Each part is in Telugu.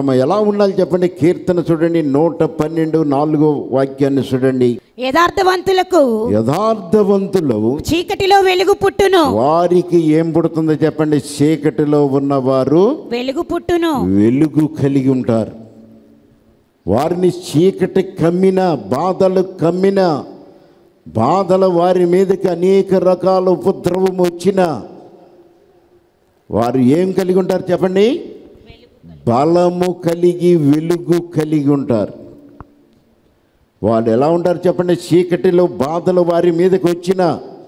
మనం ఎలా ఉండాలి చెప్పండి కీర్తన చూడండి నూట పన్నెండు నాలుగో వాక్యాన్ని చూడండి యథార్థవంతులకు యథార్థవంతులు చీకటిలో వెలుగు పుట్టును వారికి ఏం పుడుతుందో చెప్పండి చీకటిలో ఉన్నవారు వెలుగు పుట్టును వెలుగు కలిగి ఉంటారు వారిని చీకటి కమ్మిన బాధలు కమ్మిన బాధలు వారి మీదకి అనేక రకాల ఉపద్రవం వచ్చిన వారు ఏం కలిగి ఉంటారు చెప్పండి బలము కలిగి వెలుగు కలిగి ఉంటారు వాళ్ళు ఎలా ఉంటారు చెప్పండి చీకటిలో బాధలు వారి మీదకి వచ్చిన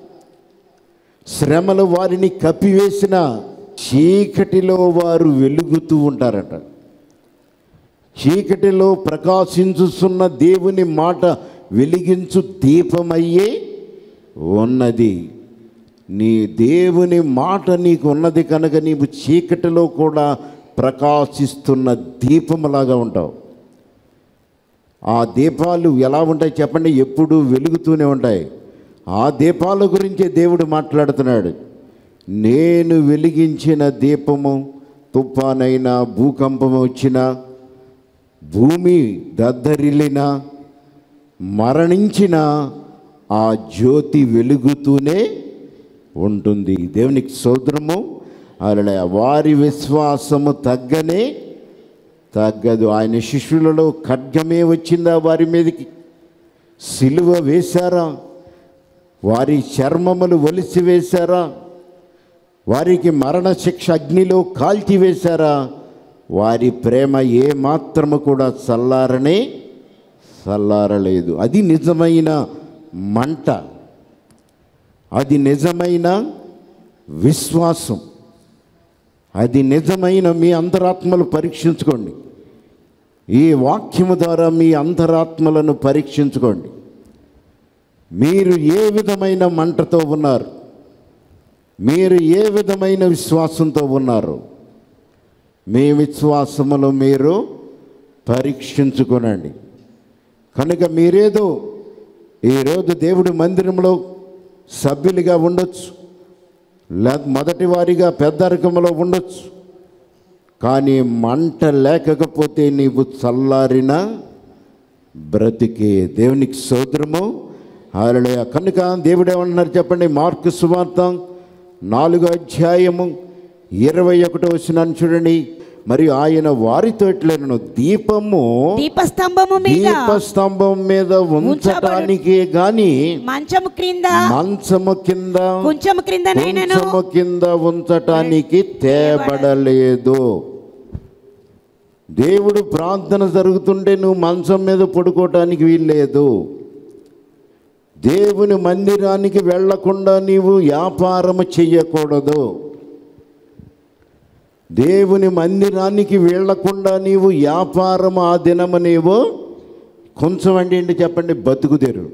శ్రమలు వారిని కప్పివేసిన చీకటిలో వారు వెలుగుతూ ఉంటారట చీకటిలో ప్రకాశించుతున్న దేవుని మాట వెలిగించు దీపమయ్యే ఉన్నది నీ దేవుని మాట నీకు ఉన్నది కనుక నీవు చీకటిలో కూడా ప్రకాశిస్తున్న దీపములాగా ఉంటావు ఆ దీపాలు ఎలా ఉంటాయి చెప్పండి ఎప్పుడూ వెలుగుతూనే ఉంటాయి ఆ దీపాల గురించే దేవుడు మాట్లాడుతున్నాడు నేను వెలిగించిన దీపము తుఫానైనా భూకంపం వచ్చినా భూమి దద్దరిల్లిన మరణించిన ఆ జ్యోతి వెలుగుతూనే ఉంటుంది దేవునికి సోదరము అలా వారి విశ్వాసము తగ్గనే తగ్గదు ఆయన శిష్యులలో ఖడ్గమే వచ్చిందా వారి మీదకి సిలువ వేశారా వారి చర్మములు ఒలిసి వేశారా వారికి మరణశిక్ష అగ్నిలో కాల్చివేశారా వారి ప్రేమ ఏ మాత్రము కూడా చల్లారనే చల్లారలేదు అది నిజమైన మంట అది నిజమైన విశ్వాసం అది నిజమైన మీ అంతరాత్మలు పరీక్షించుకోండి ఈ వాక్యము ద్వారా మీ అంతరాత్మలను పరీక్షించుకోండి మీరు ఏ విధమైన మంటతో ఉన్నారు మీరు ఏ విధమైన విశ్వాసంతో ఉన్నారు మీ విశ్వాసములు మీరు పరీక్షించుకోనండి కనుక మీరేదో ఈరోజు దేవుడి మందిరంలో సభ్యులుగా ఉండొచ్చు లేదా మొదటి వారిగా పెద్దరికంలో ఉండొచ్చు కానీ మంట లేకపోతే నీవు చల్లారిన బ్రతికే దేవునికి సోదరము అలా కనుక దేవుడు ఏమన్నారు చెప్పండి మార్కు సువార్త నాలుగో అధ్యాయము ఇరవై ఒకటో వచ్చినాను చూడండి మరియు ఆయన వారితో ఎట్లను దీపము దీపస్తంభము మీద దీపస్తంభం మీద ఉంచటానికే గాని మంచము క్రింద మంచము కింద కొంచెము క్రిందనైనను కొంచెము కింద ఉంచటానికి తేబడలేదు దేవుడు ప్రార్థన జరుగుతుంటే నువ్వు మంచం మీద పడుకోవటానికి వీల్లేదు దేవుని మందిరానికి వెళ్లకుండా నీవు వ్యాపారము చెయ్యకూడదు దేవుని మందిరానికి వెళ్లకుండా నీవు వ్యాపారం ఆ దినము నీవు కొంచెం అంటే ఏంటి చెప్పండి బతుకుదేరు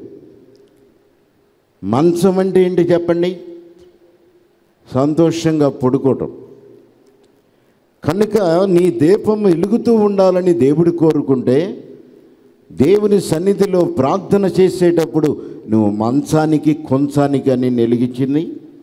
మంచం అంటే ఏంటి చెప్పండి సంతోషంగా పడుకోవటం కనుక నీ దీపం వెలుగుతూ ఉండాలని దేవుడు కోరుకుంటే దేవుని సన్నిధిలో ప్రార్థన చేసేటప్పుడు నువ్వు మంచానికి కొంచానికి అని వెలిగించింది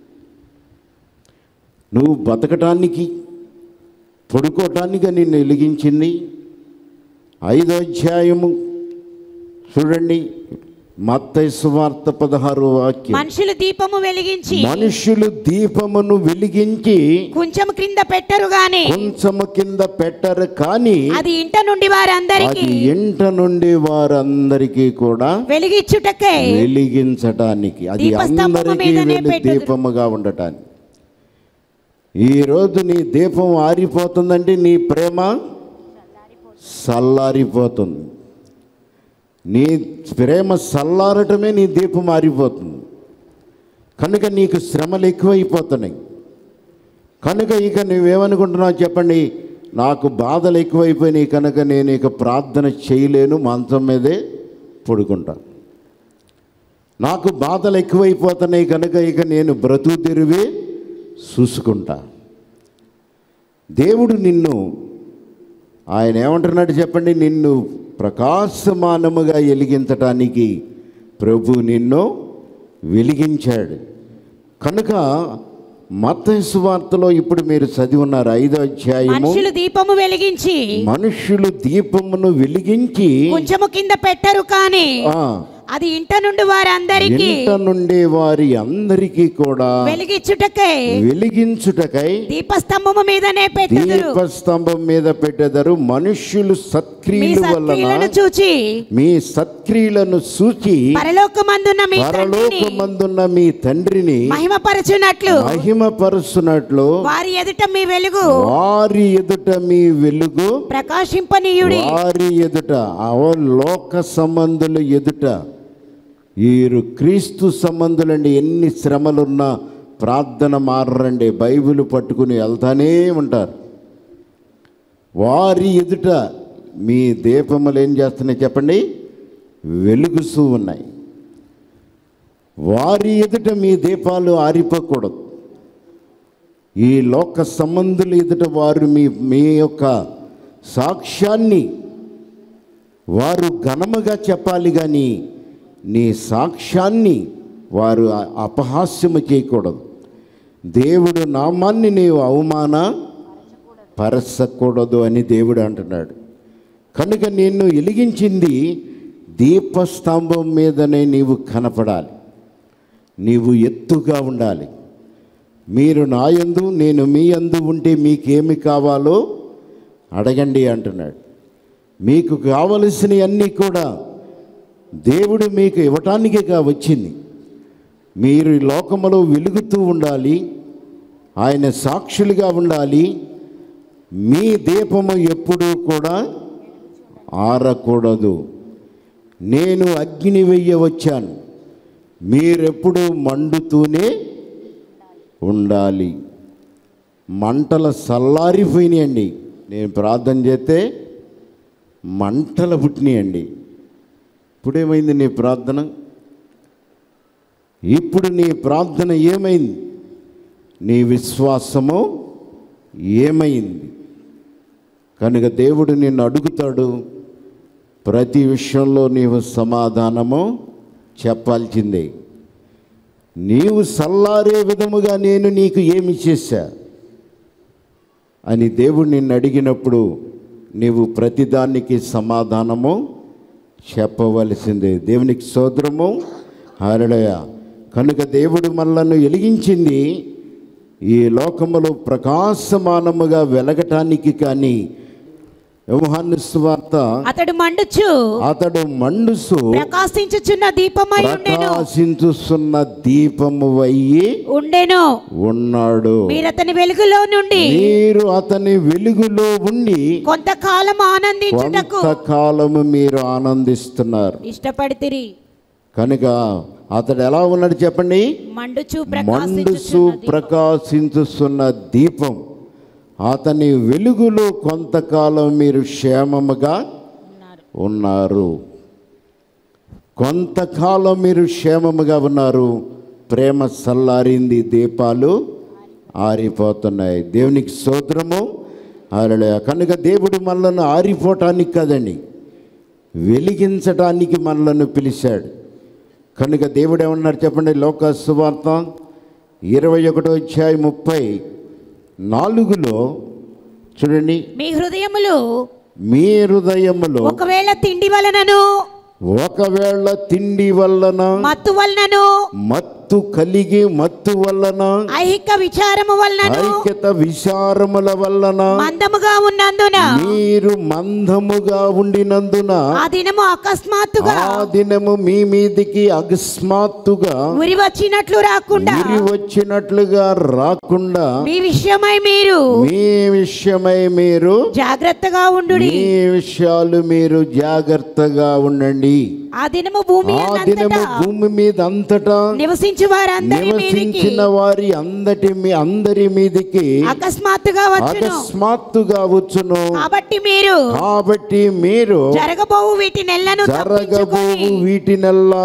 నువ్వు బతకటానికి పడుకోవటానికి నిన్ను వెలిగించింది ఐదో అధ్యాయము చూడండి మత్తయి సువార్త పదహారు వాక్యం మనుషులు దీపము వెలిగించి మనుషులు దీపమును వెలిగించి కొంచెం క్రింద పెట్టరు గాని కొంచెము కింద పెట్టరు కానీ అది ఇంట నుండి వారందరికి అది ఇంట నుండి వారందరికీ కూడా వెలిగించుటకై వెలిగించటానికి అది దీపస్తంభము అందరికీ మీదనే వెలి పెట్టుదురు. దీపముగా ఉండటానికి ఈరోజు నీ దీపం ఆరిపోతుందంటే నీ ప్రేమ చల్లారిపోతుంది నీ ప్రేమ చల్లారటమే నీ దీపం ఆరిపోతుంది కనుక నీకు శ్రమలు ఎక్కువైపోతున్నాయి కనుక ఇక నువ్వేమనుకుంటున్నావు చెప్పండి నాకు బాధలు ఎక్కువైపోయినాయి కనుక నేను ఇక ప్రార్థన చేయలేను మంచం మీదే పడుకుంటా నాకు బాధలు ఎక్కువైపోతున్నాయి కనుక ఇక నేను బ్రతుకు తెరివే చూసుకుంటా దేవుడు నిన్ను ఆయన ఏమంటున్నాడు చెప్పండి నిన్ను ప్రకాశమానముగా వెలిగించటానికి ప్రభు నిన్ను వెలిగించాడు కనుక మత్తయి సువార్తలో ఇప్పుడు మీరు చదివి ఉన్నారు ఐదో అధ్యాయము మనుషులు దీపము వెలిగించి మనుష్యులు దీపమును వెలిగించి కొంచెము కింద పెట్టరు కానీ ఆ, అది ఇంట నుండి వారందరికీ ఇంట నుండి వారి అందరికీ కూడా వెలిగించుటకై వెలిగించుటకై దీపస్తంభము మీదనే పెట్టుదురు దీపస్తంభం మీద పెట్టెదరు మనుష్యులు మీ సత్క్రియలు వలన సత్క్రియలను చూచి మీ సత్క్రియలను సూచి పరలోకమందున్న మీ తండ్రిని పరలోకమందున్న మీ తండ్రిని మహిమపరచునట్లు మహిమపరుస్తున్నట్లు వారి ఎదుట మీ వెలుగు వారి ఎదుట మీ వెలుగు ప్రకాశింపనీయుడి వారి ఎదుట అవో లోక సంబంధుల ఎదుట వీరు క్రీస్తు సంబంధులండి ఎన్ని శ్రమలున్నా ప్రార్థన మారండి బైబిల్ పట్టుకుని వెళ్తానే ఉంటారు వారి ఎదుట మీ దీపములు ఏం చేస్తున్నాయి చెప్పండి వెలుగుస్తూ ఉన్నాయి వారి ఎదుట మీ దీపాలు ఆరిపోకూడదు ఈ లోక సంబంధుల ఎదుట వారు మీ మీ యొక్క సాక్ష్యాన్ని వారు ఘనముగా చెప్పాలి కానీ నీ సాక్ష్యాన్ని వారు అ- అపహాస్యము చేయకూడదు దేవుడు నామాన్ని నీవు అవమాన పరచకూడదు అని దేవుడు అంటున్నాడు కనుక నిన్ను వెలిగించింది దీపస్తంభం మీదనే నీవు కనపడాలి నీవు ఎత్తుగా ఉండాలి మీరు నాయందు నేను మీ అందు ఉంటే మీకేమి కావాలో అడగండి అంటున్నాడు మీకు కావలసినవన్నీ కూడా దేవుడు మీకు ఇవ్వటానికేగా వచ్చింది మీరు ఈ లోకములో వెలుగుతూ ఉండాలి ఆయన సాక్షులుగా ఉండాలి మీ దీపము ఎప్పుడూ కూడా ఆరకూడదు నేను అగ్ని వెయ్య వచ్చాను మీరెప్పుడు మండుతూనే ఉండాలి మంటలు చల్లారిపోయినాయండి నేను ప్రార్థన చేస్తే మంటలు పుట్టినాయండి ఇప్పుడేమైంది నీ ప్రార్థన ఇప్పుడు నీ ప్రార్థన ఏమైంది నీ విశ్వాసము ఏమైంది కనుక దేవుడు నిన్ను అడుగుతాడు ప్రతి విషయంలో నీవు సమాధానము చెప్పాల్సిందే నీవు సల్లారే విధముగా నేను నీకు ఏమి చేశా అని దేవుడు నిన్ను అడిగినప్పుడు నీవు ప్రతిదానికి సమాధానము చెప్పవలసిందే దేవునికి సోదరము హరడయ కనుక దేవుడు మనలను వెలిగించింది ఈ లోకములో ప్రకాశమానముగా వెలగటానికి కానీ యోహాను సువార్త అతడు మండుచు అతడు మండుసు ప్రకాశించుచున్న దీపమై ఉండెను ప్రకాశించుస్తున్న దీపము అయ్యి ఉండెను ఉన్నాడు మీరతని వెలుగులో నుండి మీరు అతని వెలుగులో ఉండి కొంతకాలం ఆనందించుటకు కొంతకాలము మీరు ఆనందిస్తున్నారు ఇష్టపడితిరి కనుక అతడు ఎలా ఉన్నాడు చెప్పండి మండుచు మండుసు ప్రకాశించుచున్న దీపం. ప్రకాశించుతున్న దీపం అతని వెలుగులో కొంతకాలం మీరు క్షేమముగా ఉన్నారు. ఉన్నారు కొంతకాలం మీరు క్షేమముగా ఉన్నారు ప్రేమ సల్లారింది దీపాలు ఆరిపోతున్నాయి దేవునికి స్తోత్రము అరలే కనుక దేవుడు మనలను ఆరిపోవటానికి కదండి వెలిగించటానికి మనలను పిలిచాడు కనుక దేవుడు ఏమన్నారు చెప్పండి లోక సువార్త ఇరవై ఒకటో అధ్యాయం ముప్పై నాలుగులో చూడండి మీ హృదయములు మీ హృదయములో ఒకవేళ తిండి వలనను ఒకవేళ తిండి వలన మత్తు వలనను మత్తు కలిగి మత్తు వలన ఐహిక విచారము వలనను ఐక్యత విచారముల వలన మందముగా ఉన్నందున మీరు మందముగా ఉండినందున ఆ దినము అకస్మాత్తుగా ఆ దినము మీ మీదికి అకస్మాత్తుగా ఉరి వచ్చినట్లు రాకుండా ఉరి వచ్చినట్లుగా రాకుండా మీ విషయమై మీరు మీ విషయమై మీరు జాగ్రత్తగా ఉండు మీ విషయాలు మీరు జాగ్రత్తగా ఉండండి ఆ దినము భూమి ఆ దినము అంతటా భూమి మీద అంతటా నివసించు వారందరి మీదికి నివసించిన వారి అందటి మీ అందరి మీదికి అకస్మాత్తుగా వచ్చును అకస్మాత్తుగా వచ్చును కాబట్టి మీరు కాబట్టి మీరు జరగబోవు వీటి నెలను జరగబోవు వీటినల్లా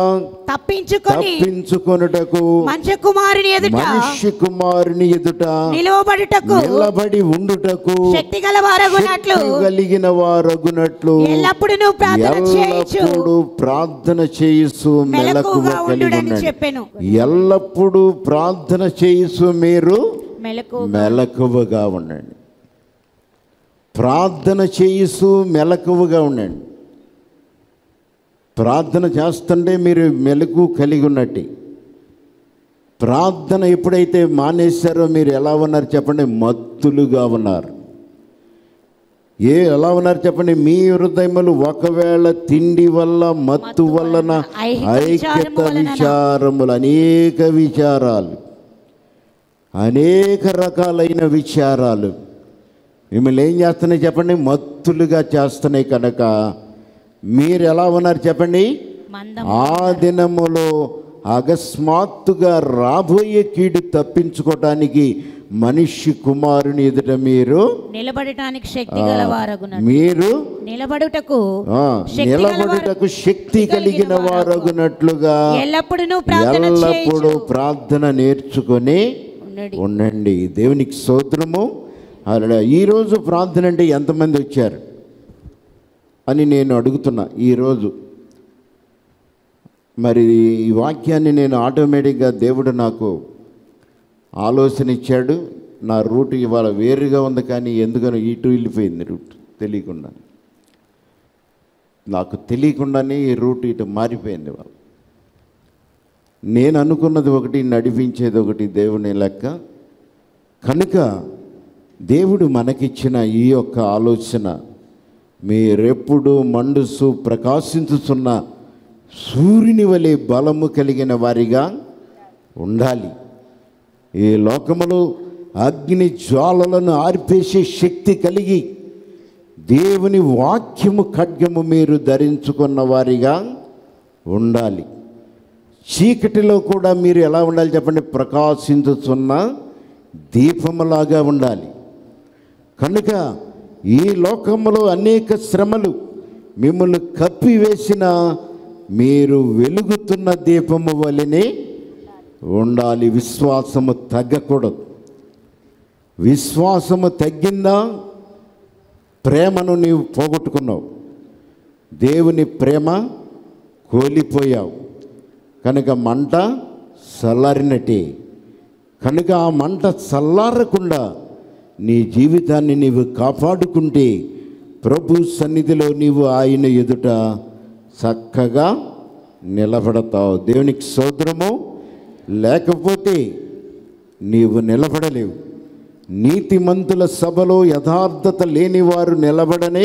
తప్పించుకొని తప్పించుకొనుటకు మనుష్య కుమారుని ఎదుట మనిషి కుమారుని ఎదుట నిలువబడుటకు నిలబడి ఉండుటకు శక్తి గల వారగునట్లు శక్తి కలిగిన వారగునట్లు ఎల్లప్పుడు నువ్వు ప్రార్థన చేయొచ్చు ఎల్లప్పుడూ ప్రార్థన చేయిస్తూ మెలకువ మెలకుగా కలిగి ఉండుడని ఉండండి చెప్పాను ఎల్లప్పుడూ ప్రార్థన చేయిస్తూ మీరు మెలకు మెలకువగా ఉండండి ప్రార్థన చేయిస్తూ మెలకువగా ఉండండి ప్రార్థన చేస్తుంటే మీరు మెలకు కలిగి ఉన్నట్టు ప్రార్థన ఎప్పుడైతే మానేశారో మీరు ఎలా ఉన్నారు చెప్పండి మత్తులుగా ఉన్నారు ఏ ఎలా ఉన్నారు చెప్పండి మీ హృదయములు ఒకవేళ తిండి వల్ల మత్తు వలన ఐహిక ఐక్యత విచారము వలన. విచారములు అనేక విచారాలు అనేక రకాలైన విచారాలు మిమ్మల్ని ఏం చేస్తున్నాయి చెప్పండి మత్తులుగా చేస్తున్నాయి కనుక మీరు ఎలా ఉన్నారు చెప్పండి మందం ఆ దినములో అకస్మాత్తుగా రాబోయే కీడు తప్పించుకోవటానికి మనిషి కుమారుని ఎదుట మీరు నిలబడటానికి శక్తి గల వారగునట్లు మీరు నిలబడుటకు ఆ, శక్తి గల నిలబడుటకు శక్తి కలిగిన వారగునట్లుగా ఎల్లప్పుడు నువ్వు ప్రార్థన ఎల్లప్పుడూ చేయొచ్చు ప్రార్థన నేర్చుకొని ఉన్నది. ఉండండి దేవునికి స్తోత్రము అలా ఈరోజు ప్రార్థన అంటే ఎంతమంది వచ్చారు అని నేను అడుగుతున్నా ఈరోజు మరి ఈ వాక్యాన్ని నేను ఆటోమేటిక్గా దేవుడు నాకు ఆలోచన ఇచ్చాడు నా రూట్ ఇవాళ వేరుగా ఉంది కానీ ఎందుకనో ఇటు వెళ్ళిపోయింది రూట్ తెలియకుండా నాకు తెలియకుండానే ఈ రూట్ ఇటు మారిపోయింది వాళ్ళు నేను అనుకున్నది ఒకటి నడిపించేది ఒకటి దేవుని లెక్క కనుక దేవుడు మనకిచ్చిన ఈ యొక్క ఆలోచన మీరెప్పుడు మండుసు ప్రకాశించుతున్న సూర్యుని వలె బలము కలిగిన వారిగా ఉండాలి ఈ లోకములో అగ్ని జ్వాలలను ఆర్పేసే శక్తి కలిగి దేవుని వాక్యము ఖడ్గము మీరు ధరించుకున్న వారిగా ఉండాలి చీకటిలో కూడా మీరు ఎలా ఉండాలి చెప్పండి ప్రకాశించుతున్న దీపములాగా ఉండాలి కనుక ఈ లోకములో అనేక శ్రమలు మిమ్మల్ని కప్పివేసిన మీరు వెలుగుతున్న దీపము వలనే ఉండాలి విశ్వాసము తగ్గకూడదు విశ్వాసము తగ్గిందా ప్రేమను నీవు పోగొట్టుకున్నావు దేవుని ప్రేమ కోల్పోయావు కనుక మంట చల్లారినట్టే కనుక ఆ మంట చల్లారకుండా నీ జీవితాన్ని నీవు కాపాడుకుంటే ప్రభు సన్నిధిలో నీవు ఆయన ఎదుట చక్కగా నిలబడతావు దేవునికి సోదరము లేకపోతే నీవు నిలబడలేవు నీతిమంతుల సభలో యథార్థత లేనివారు నిలబడనే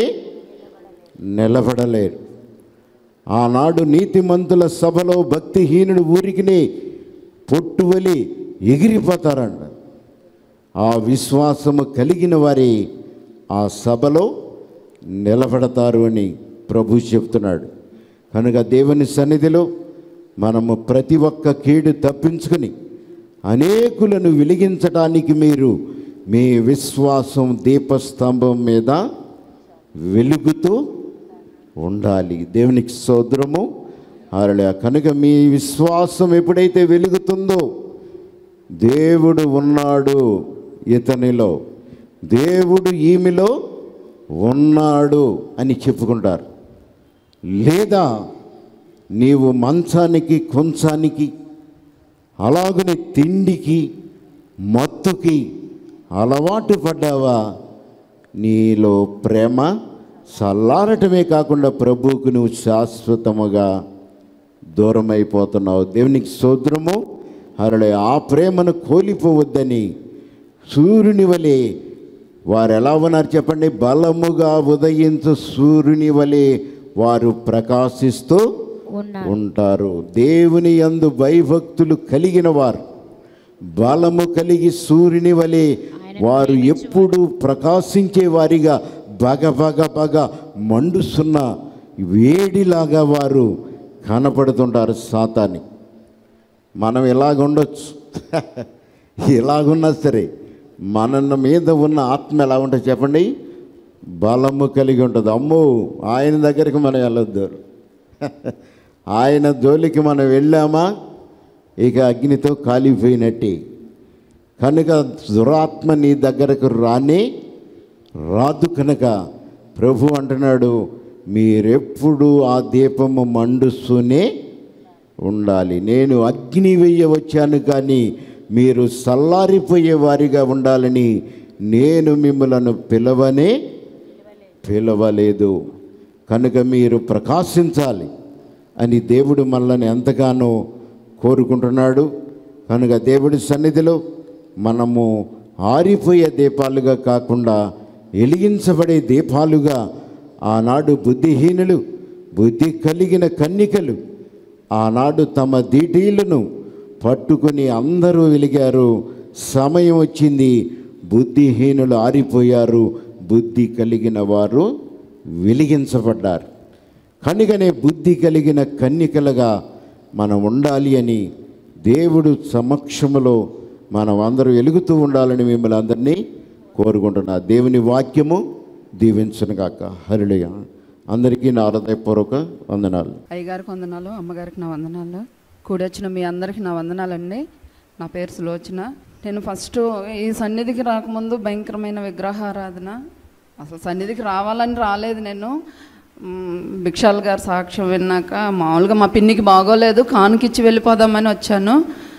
నిలబడలేరు ఆనాడు నీతిమంతుల సభలో భక్తిహీనుడు ఊరికినే పొట్టువలి ఎగిరిపోతారంట ఆ విశ్వాసము కలిగిన వారి ఆ సభలో నిలబడతారు అని ప్రభు చెప్తున్నాడు కనుక దేవుని సన్నిధిలో మనము ప్రతి ఒక్క కీడు తప్పించుకొని అనేకులను వెలిగించడానికి మీరు మీ విశ్వాసం దీపస్తంభం మీద వెలుగుతూ ఉండాలి దేవునికి సోదరము అరలే కనుక మీ విశ్వాసం ఎప్పుడైతే వెలుగుతుందో దేవుడు ఉన్నాడు ఇతనిలో దేవుడు ఈమెలో ఉన్నాడు అని చెప్పుకుంటారు లేదా నీవు మంచానికి కొంచానికి అలాగనే తిండికి మత్తుకి అలవాటు పడ్డావా నీలో ప్రేమ చల్లారటమే కాకుండా ప్రభువుకు నువ్వు శాశ్వతముగా దూరం అయిపోతున్నావు దేవునికి సోదరము అరడే ఆ ప్రేమను కోల్పోవద్దని సూర్యుని వలె వారు ఎలా ఉన్నారు చెప్పండి బలముగా ఉదయించు సూర్యుని వలె వారు ప్రకాశిస్తూ ఉన్నారు ఉంటారు దేవుని యందు భయభక్తులు కలిగిన వారు బలము కలిగి సూర్యుని వలె వారు ఎప్పుడు ప్రకాశించే వారిగా బగ బగ బగ మండుస్తున్న వేడిలాగా వారు కనపడుతుంటారు సాతాని మనం ఇలాగ ఉండొచ్చు ఇలాగున్నా సరే మన మీద ఉన్న ఆత్మ ఎలా ఉంటుంది చెప్పండి బలము కలిగి ఉంటుంది అమ్మో ఆయన దగ్గరికి మనం వెళ్ళొద్దు ఆయన జోలికి మనం వెళ్ళామా ఇక అగ్నితో కాలిపోయినట్టే కనుక దురాత్మ నీ దగ్గరకు రానే రాదు కనుక ప్రభు అంటున్నాడు మీరెప్పుడు ఆ దీపము మండుస్తూనే ఉండాలి నేను అగ్ని వెయ్య వచ్చాను కానీ మీరు సల్లారిపోయే వారిగా ఉండాలని నేను మిమ్మలను పిలవనే పిలవలేదు కనుక మీరు ప్రకాశించాలి అని దేవుడు మనల్ని ఎంతగానో కోరుకుంటున్నాడు కనుక దేవుడి సన్నిధిలో మనము ఆరిపోయే దీపాలుగా కాకుండా వెలిగించబడే దీపాలుగా ఆనాడు బుద్ధిహీనులు బుద్ధి కలిగిన కన్నికలు ఆనాడు తమ దీటీలను పట్టుకొని అందరూ వెలిగారు సమయం వచ్చింది బుద్ధిహీనులు ఆరిపోయారు బుద్ధి కలిగిన వారు వెలిగించబడ్డారు కనుకనే బుద్ధి కలిగిన కన్నికలుగా మనం ఉండాలి అని దేవుడు సమక్షములో మనం అందరూ వెలుగుతూ ఉండాలని మిమ్మల్ని అందరినీ కోరుకుంటున్నా దేవుని వాక్యము దీవించనుగాక హరిళయ అందరికీ నా హృదయపూర్వక వందనాలు అయ్యగారికి వందనాలు అమ్మగారికి నా వందనాలు కూడొచ్చిన మీ అందరికి నా వందనాలండి నా పేరు సులోచన నేను ఫస్ట్ ఈ సన్నిధికి రాకముందు భయంకరమైన విగ్రహారాధన అసలు సన్నిధికి రావాలని రాలేదు నేను మ్, భిక్షాల్ గారు సాక్ష్యం విన్నాక మామూలుగా మా పిన్నికి బాగోలేదు కానుకిచ్చి వెళ్ళిపోదామని వచ్చాను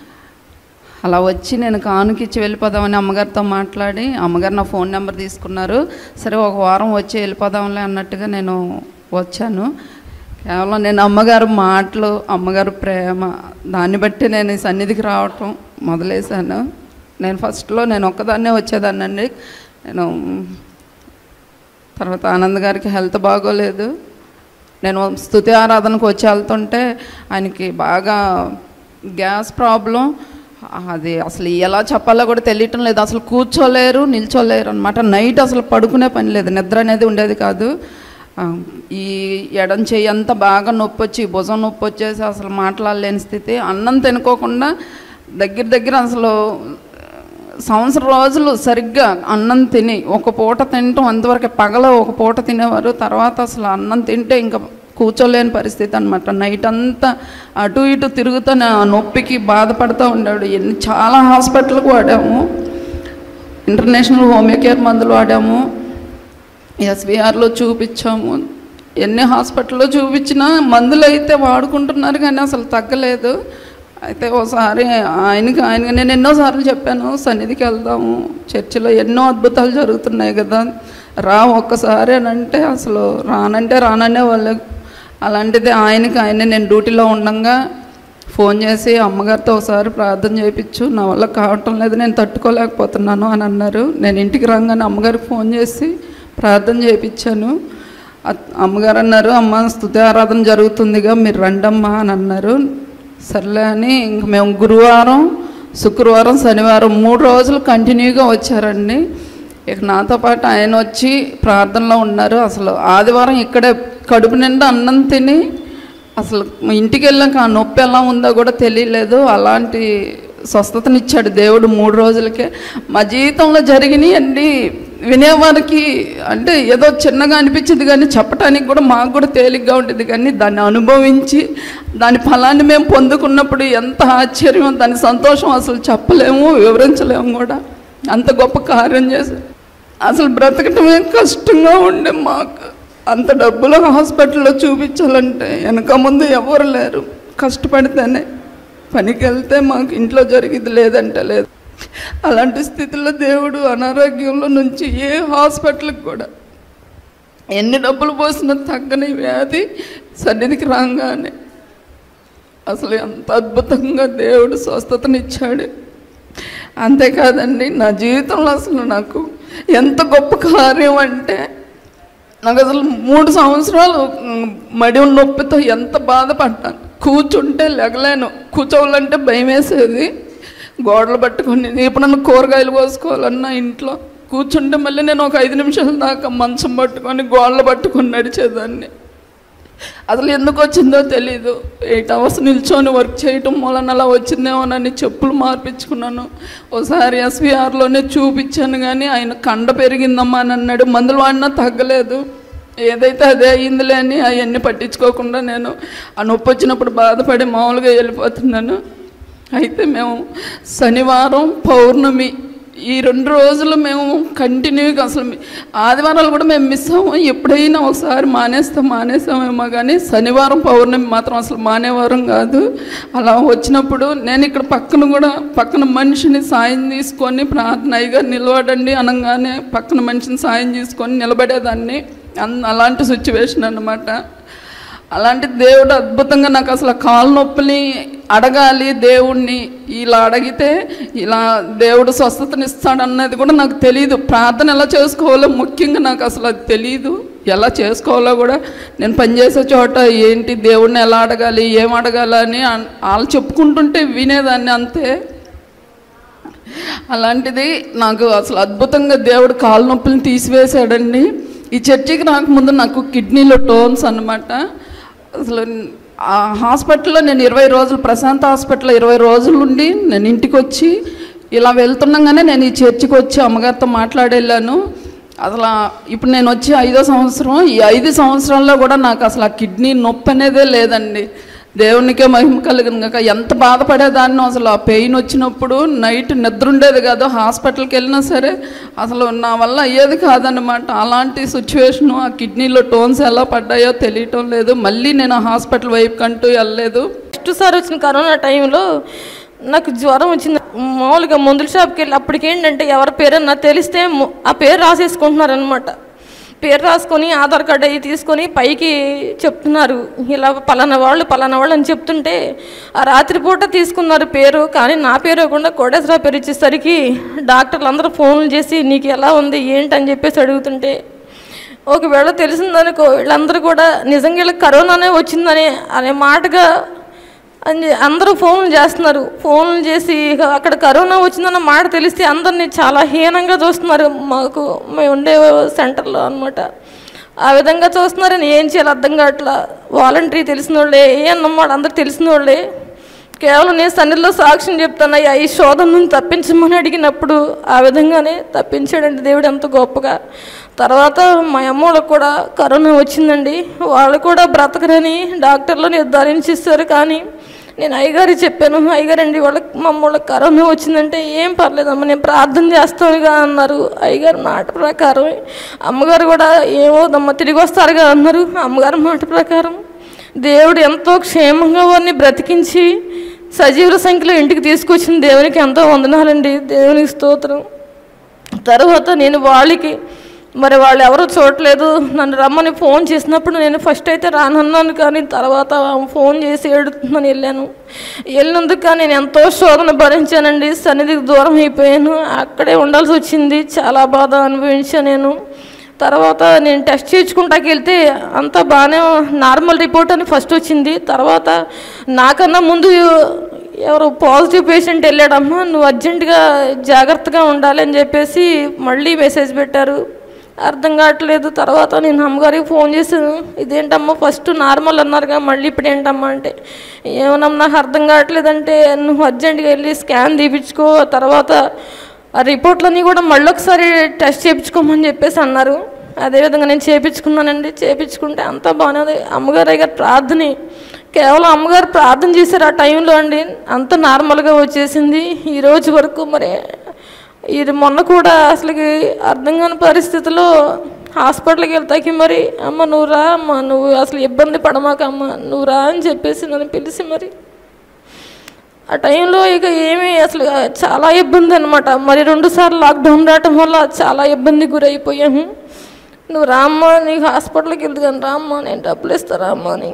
అలా వచ్చి నేను కానుకిచ్చి వెళ్ళిపోదామని అమ్మగారితో మాట్లాడి అమ్మగారు నా ఫోన్ నెంబర్ తీసుకున్నారు సరే ఒక వారం వచ్చి వెళ్ళిపోదాంలే అన్నట్టుగా నేను వచ్చాను కేవలం నేను అమ్మగారు మాటలు అమ్మగారు ప్రేమ దాన్ని బట్టి నేను ఈ సన్నిధికి రావటం మొదలేశాను నేను ఫస్ట్లో నేను ఒక్కదాన్నే వచ్చేదాన్నండి నేను తర్వాత ఆనంద్ గారికి హెల్త్ బాగోలేదు నేను స్థుతి ఆరాధనకు వచ్చి వెళ్తుంటే ఆయనకి బాగా గ్యాస్ ప్రాబ్లం అది అసలు ఎలా చెప్పాలో కూడా తెలియటం లేదు అసలు కూర్చోలేరు నిల్చోలేరు అనమాట నైట్ అసలు పడుకునే పని లేదు నిద్ర అనేది ఉండేది కాదు ఆ, ఈ ఎడం చెయ్యి అంతా బాగా నొప్పి వచ్చి భుజం నొప్పి వచ్చేసి అసలు మాట్లాడలేని స్థితి అన్నం తినుకోకుండా దగ్గర దగ్గర అసలు సంవత్సరం రోజులు సరిగ్గా అన్నం తిని ఒక పూట తినటం అంతవరకు పగల ఒక పూట తినేవారు తర్వాత అసలు అన్నం తింటే ఇంకా కూర్చోలేని పరిస్థితి అనమాట నైట్ అంతా అటు ఇటు తిరుగుతూ నా నొప్పికి బాధపడుతూ ఉన్నాడు ఎన్ని చాలా హాస్పిటల్కి వాడాము ఇంటర్నేషనల్ హోమియో కేర్ మందులు వాడాము ఎస్బీఆర్లో చూపించాము ఎన్ని హాస్పిటల్లో చూపించినా మందులు అయితే వాడుకుంటున్నారు కానీ అసలు తగ్గలేదు అయితే ఓసారి ఆయనకి ఆయన నేను ఎన్నోసార్లు చెప్పాను సన్నిధికి వెళ్దాము చర్చిలో ఎన్నో అద్భుతాలు జరుగుతున్నాయి కదా రా ఒక్కసారి అని అంటే అసలు రానంటే రాననే వాళ్ళు అలాంటిది ఆయనకి ఆయన నేను డ్యూటీలో ఉండగా ఫోన్ చేసి అమ్మగారితో ఒకసారి ప్రార్థన చేయించు నా వల్ల కావటం లేదు నేను తట్టుకోలేకపోతున్నాను అని అన్నారు నేను ఇంటికి రాగానే అమ్మగారికి ఫోన్ చేసి ప్రార్థన చేయించాను అత్- అమ్మగారు అన్నారు అమ్మ స్థుతి ఆరాధన జరుగుతుందిగా మీరు రండమ్మా అని అన్నారు సర్లే అని ఇంక మేము గురువారం శుక్రవారం శనివారం మూడు రోజులు కంటిన్యూగా వచ్చారండి ఇక నాతో పాటు ఆయన వచ్చి ప్రార్థనలో ఉన్నారు అసలు ఆదివారం ఇక్కడే కడుపు నిండా అన్నం తిని అసలు ఇంటికి వెళ్ళాక ఆ నొప్పి ఎలా ఉందో కూడా తెలియలేదు అలాంటి స్వస్థతనిచ్చాడు దేవుడు మూడు రోజులకే మా జీవితంలో జరిగినాయండి వినేవారికి అంటే ఏదో చిన్నగా అనిపించింది కానీ చెప్పడానికి కూడా మాకు కూడా తేలిగ్గా ఉండేది కానీ దాన్ని అనుభవించి దాని ఫలాన్ని మేము పొందుకున్నప్పుడు ఎంత ఆశ్చర్యం దాని సంతోషం అసలు చెప్పలేము వివరించలేము కూడా అంత గొప్ప కార్యం చేశారు అసలు బ్రతకటమే కష్టంగా ఉండే మాకు అంత డబ్బులు హాస్పిటల్లో చూపించాలంటే వెనక ముందు ఎవరు లేరు కష్టపడితేనే పనికి వెళ్తే మాకు ఇంట్లో జరిగింది లేదంటే లేదు అలాంటి స్థితిలో దేవుడు అనారోగ్యంలో నుంచి ఏ హాస్పిటల్కి కూడా ఎన్ని డబ్బులు పోసినా తగ్గని వ్యాధి సన్నిధికి రాగానే అసలు ఎంత అద్భుతంగా దేవుడు స్వస్థతనిచ్చాడు అంతేకాదండి నా జీవితంలో అసలు నాకు ఎంత గొప్ప కార్యం అంటే నాకు అసలు మూడు సంవత్సరాలు మ్, మడి నొప్పితో ఎంత బాధపడ్డాను కూర్చుంటే లెగలేను కూర్చోవాలంటే భయం వేసేది గోడలు పట్టుకొని ఎప్పుడన్నా కూరగాయలు కోసుకోవాలన్నా ఇంట్లో కూర్చుంటే మళ్ళీ నేను ఒక ఐదు నిమిషాల దాకా మంచం పట్టుకొని గోడలు పట్టుకొని నడిచేదాన్ని అసలు ఎందుకు వచ్చిందో తెలీదు ఎయిట్ అవర్స్ నిల్చొని వర్క్ చేయటం వలన అలా వచ్చిందేమోనని చెప్పులు మార్పించుకున్నాను ఒకసారి ఎస్వీఆర్లోనే చూపించాను కానీ ఆయన కండ పెరిగిందమ్మా అని అన్నాడు మందులు వాడినా తగ్గలేదు ఏదైతే అదే అయ్యిందిలే అని అవన్నీ పట్టించుకోకుండా నేను ఆ నొప్పి వచ్చినప్పుడు బాధపడి మామూలుగా వెళ్ళిపోతున్నాను అయితే మేము శనివారం పౌర్ణమి ఈ రెండు రోజులు మేము కంటిన్యూగా అసలు మీ- ఆదివారాలు కూడా మేము మిస్ అవ్వం ఎప్పుడైనా ఒకసారి మానేస్తాం మానేస్తామేమో కానీ శనివారం పౌర్ణమి మాత్రం అసలు మానేవారం కాదు అలా వచ్చినప్పుడు నేను ఇక్కడ పక్కన కూడా పక్కన మనిషిని సాయం తీసుకొని ప్రార్థన అయ్యగా నిలబడండి అనగానే పక్కన మనిషిని సాయం తీసుకొని నిలబడేదాన్ని అన్- అలాంటి సిచ్యువేషన్ అన్నమాట అలాంటి దేవుడు అద్భుతంగా నాకు అసలు కాలు నొప్పుని అడగాలి దేవుణ్ణి ఇలా అడిగితే ఇలా దేవుడు స్వస్థతని ఇస్తాడన్నది కూడా నాకు తెలియదు ప్రార్థన ఎలా చేసుకోవాలో ముఖ్యంగా నాకు అసలు అది తెలియదు ఎలా చేసుకోవాలో కూడా నేను పనిచేసే చోట ఏంటి దేవుడిని ఎలా అడగాలి ఏం అడగాలని అన్- వాళ్ళు చెప్పుకుంటుంటే వినేదాన్ని అంతే అలాంటిది నాకు అసలు అద్భుతంగా దేవుడు కాలు నొప్పులను తీసివేశాడండి ఈ చర్చికి రాకముందు నాకు కిడ్నీలో టోన్స్ అన్నమాట అసలు ఆ హాస్పిటల్లో నేను ఇరవై రోజులు ప్రశాంత్ హాస్పిటల్లో ఇరవై రోజులు ఉండి నేను ఇంటికి వచ్చి ఇలా వెళ్తుండగానే నేను ఈ చర్చికి వచ్చి అమ్మగారితో మాట్లాడెళ్ళాను అసలు ఆ- ఇప్పుడు నేను వచ్చి ఐదో సంవత్సరం ఈ ఐదు సంవత్సరాల్లో కూడా నాకు అసలు ఆ కిడ్నీ నొప్పి అనేదే లేదండి దేవునికే మహిమ కలిగిన కాక ఎంత బాధపడేదాన్ని అసలు ఆ పెయిన్ వచ్చినప్పుడు నైట్ నిద్ర ఉండేది కాదు హాస్పిటల్కి వెళ్ళినా సరే అసలు నా వల్ల అయ్యేది కాదన్నమాట అలాంటి సిచ్యువేషను ఆ కిడ్నీలో టోన్స్ ఎలా పడ్డాయో తెలియటం లేదు మళ్ళీ నేను ఆ హాస్పిటల్ వైపుకి అంటూ వెళ్ళలేదు ఫస్ట్ సారి వచ్చిన కరోనా టైంలో నాకు జ్వరం వచ్చింది మామూలుగా మందుల షాప్కి వెళ్ళి అప్పటికి ఏంటంటే ఎవరి పేరన్నా తెలిస్తే ము- ఆ పేరు రాసేసుకుంటున్నారనమాట పేరు రాసుకొని ఆధార్ కార్డు అవి తీసుకొని పైకి చెప్తున్నారు ఇలా పలానా వాళ్ళు పలానా వాళ్ళు అని చెప్తుంటే ఆ రాత్రిపూట తీసుకున్నారు పేరు కానీ నా పేరు ఇవ్వకుండా కోటేశ్వరరావు పేరు ఇచ్చేసరికి డాక్టర్లు అందరూ ఫోన్లు చేసి నీకు ఎలా ఉంది ఏంటి అని చెప్పేసి అడుగుతుంటే ఒకవేళ తెలిసిందనుకో వీళ్ళందరూ కూడా నిజంగా వీళ్ళకి కరోనానే వచ్చిందని అనే మాటగా అని అందరూ ఫోన్లు చేస్తున్నారు ఫోన్లు చేసి ఇక అక్కడ కరోనా వచ్చిందన్న మాట తెలిస్తే అందరినీ చాలా హీనంగా చూస్తున్నారు మాకు మేము ఉండే సెంటర్లో అనమాట ఆ విధంగా చూస్తున్నారని ఏం చేయాలి అర్థం కావట్లా వాలంటరీ తెలిసిన వాళ్ళే ఏ అన్నమాట అందరు తెలిసిన వాళ్ళే కేవలం నేను సన్నిధిలో సాక్ష్యం చెప్తాను అయ్యా ఈ శోధన నుంచి తప్పించమని అడిగినప్పుడు ఆ విధంగానే తప్పించాడండి దేవుడు ఎంత గొప్పగా తర్వాత మా అమ్మోళ్ళకు కూడా కరోనా వచ్చిందండి వాళ్ళు కూడా బ్రతకరని డాక్టర్లు నిర్ధారించేస్తారు కానీ నేను అయ్యగారి చెప్పాను అయ్యగారండి వాళ్ళకి మా అమ్మోళ్ళకి కరోనా వచ్చిందంటే ఏం పర్లేదమ్మా నేను ప్రార్థన చేస్తానుగా అన్నారు అయ్యగారు మాట ప్రకారం అమ్మగారు కూడా ఏమోదమ్మా తిరిగి వస్తారుగా అన్నారు అమ్మగారి మాట ప్రకారం దేవుడు ఎంతో క్షేమంగా వారిని బ్రతికించి సజీవుల సంఖ్యలో ఇంటికి తీసుకొచ్చిన దేవునికి ఎంతో వందనాలండి దేవునికి స్తోత్రం తర్వాత నేను వాళ్ళకి మరి వాళ్ళు ఎవరు చూడలేదు నన్ను రమ్మని ఫోన్ చేసినప్పుడు నేను ఫస్ట్ అయితే రానన్నాను కానీ తర్వాత ఫోన్ చేసి ఏడుతుందని వెళ్ళాను వెళ్ళినందుకు కానీ నేను ఎంతో శోధన భరించానండి సన్నిధికి దూరం అయిపోయాను అక్కడే ఉండాల్సి వచ్చింది చాలా బాధ అనుభవించాను నేను తర్వాత నేను టెస్ట్ చేయించుకుంటాకి వెళ్తే అంతా బాగానే నార్మల్ రిపోర్ట్ అని ఫస్ట్ వచ్చింది తర్వాత నాకన్నా ముందు ఎవరు పాజిటివ్ పేషెంట్ వెళ్ళాడమ్మా నువ్వు అర్జెంటుగా జాగ్రత్తగా ఉండాలి అని చెప్పేసి మళ్ళీ మెసేజ్ పెట్టారు అర్థం కావట్లేదు తర్వాత నేను అమ్మగారికి ఫోన్ చేశాను ఇదేంటమ్మా ఫస్ట్ నార్మల్ అన్నారుగా మళ్ళీ ఇప్పుడు ఏంటమ్మా అంటే ఏమన్నా నాకు అర్థం కావట్లేదంటే నువ్వు అర్జెంటుగా వెళ్ళి స్కాన్ తీపించుకో తర్వాత ఆ రిపోర్ట్లన్నీ కూడా మళ్ళీ ఒకసారి టెస్ట్ చేయించుకోమని చెప్పేసి అన్నారు అదేవిధంగా నేను చేయించుకున్నానండి చేయించుకుంటే అంతా బాగానే ఉంది అమ్మగారు అయ్యారు ప్రార్థన కేవలం అమ్మగారు ప్రార్థన చేశారు ఆ టైంలో అండి అంత నార్మల్గా వచ్చేసింది ఈ రోజు వరకు మరి ఇది మొన్న కూడా అసలుకి అర్థం కాని పరిస్థితిలో హాస్పిటల్కి వెళ్తాకి మరి అమ్మ నువ్వు రా అమ్మ నువ్వు అసలు ఇబ్బంది పడమాక అమ్మ నువ్వు రా అని చెప్పేసి నన్ను పిలిచి మరి ఆ టైంలో ఇక ఏమీ అసలు చాలా ఇబ్బంది అనమాట మరి రెండు సార్లు లాక్డౌన్ రావటం వల్ల చాలా ఇబ్బంది గురైపోయాము నువ్వు రామ్మా నీకు హాస్పిటల్కి వెళ్తాను రామ్మా నేను డబ్బులు ఇస్తారా అమ్మా అని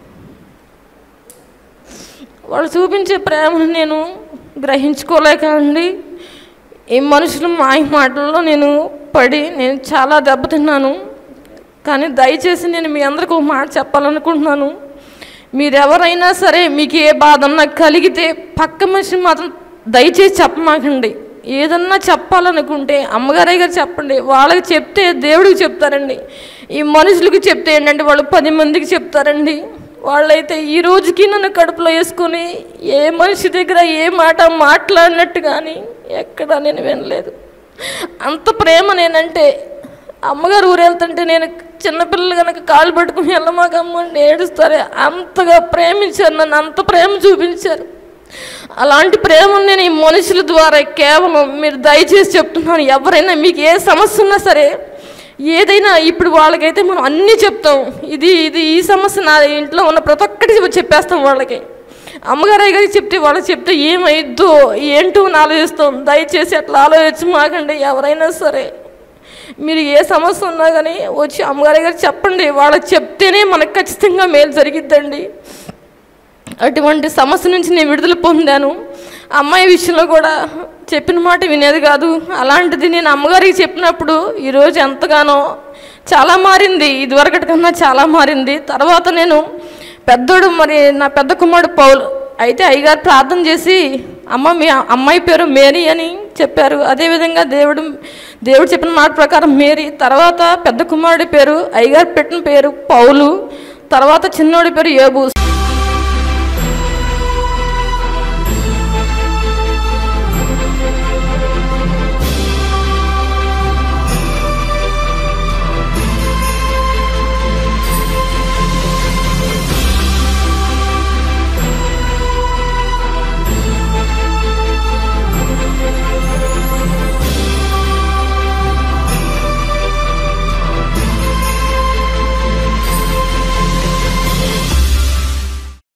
వాళ్ళు చూపించే ప్రేమను నేను గ్రహించుకోలేక అండి ఈ మనుషులు మాయ మాటల్లో నేను పడి నేను చాలా దెబ్బతిన్నాను కానీ దయచేసి నేను మీ అందరికి ఒక మాట చెప్పాలనుకుంటున్నాను మీరెవరైనా సరే మీకు ఏ బాధ అన్నా కలిగితే పక్క మనిషి మాత్రం దయచేసి చెప్పమాకండి ఏదన్నా చెప్పాలనుకుంటే అమ్మగారయ్య గారు చెప్పండి వాళ్ళకి చెప్తే దేవుడికి చెప్తారండి ఈ మనుషులకి చెప్తే ఏంటంటే వాళ్ళు పది మందికి చెప్తారండి వాళ్ళైతే ఈ రోజుకి నన్ను కడుపులో వేసుకొని ఏ మనిషి దగ్గర ఏ మాట మాట్లాడినట్టు కానీ ఎక్కడ నేను వినలేదు అంత ప్రేమ నేనంటే అమ్మగారు ఊరు వెళ్తుంటే నేను చిన్నపిల్లలు కనుక కాళ్ళు పట్టుకుని వెళ్ళమాకమ్మ అని ఏడుస్తారు అంతగా ప్రేమించారు నన్ను అంత ప్రేమ చూపించారు అలాంటి ప్రేమను నేను ఈ మనుషుల ద్వారా కేవలం మీరు దయచేసి చెప్తున్నాను ఎవరైనా మీకు ఏ సమస్య ఉన్నా సరే ఏదైనా ఇప్పుడు వాళ్ళకైతే మనం అన్నీ చెప్తాం ఇది ఇది ఈ సమస్య నా ఇంట్లో ఉన్న ప్రతి ఒక్కటి చెప్పేస్తాం వాళ్ళకి అమ్మగారు గారికి చెప్తే వాళ్ళకి చెప్తే ఏమైద్దో ఏంటో అని ఆలోచిస్తాం దయచేసి అట్లా ఆలోచించి మాకండి ఎవరైనా సరే మీరు ఏ సమస్య ఉన్నా కానీ వచ్చి అమ్మగారి గారు చెప్పండి వాళ్ళకి చెప్తేనే మనకు ఖచ్చితంగా మేలు జరిగిద్దండి అటువంటి సమస్య నుంచి నేను విడుదల పొందాను అమ్మాయి విషయంలో కూడా చెప్పిన మాట వినేది కాదు అలాంటిది నేను అమ్మగారికి చెప్పినప్పుడు ఈరోజు ఎంతగానో చాలా మారింది ఇదివరకటి కన్నా చాలా మారింది తర్వాత నేను పెద్దోడు మరి నా పెద్ద కుమారుడు పౌలు అయితే అయ్యగారు ప్రార్థన చేసి అమ్మ మీ అమ్మాయి పేరు మేరీ అని చెప్పారు అదేవిధంగా దేవుడు దేవుడు చెప్పిన మాట ప్రకారం మేరీ తర్వాత పెద్ద కుమారుడి పేరు అయ్యగారు పెట్టిన పేరు పౌలు తర్వాత చిన్నోడి పేరు యోబు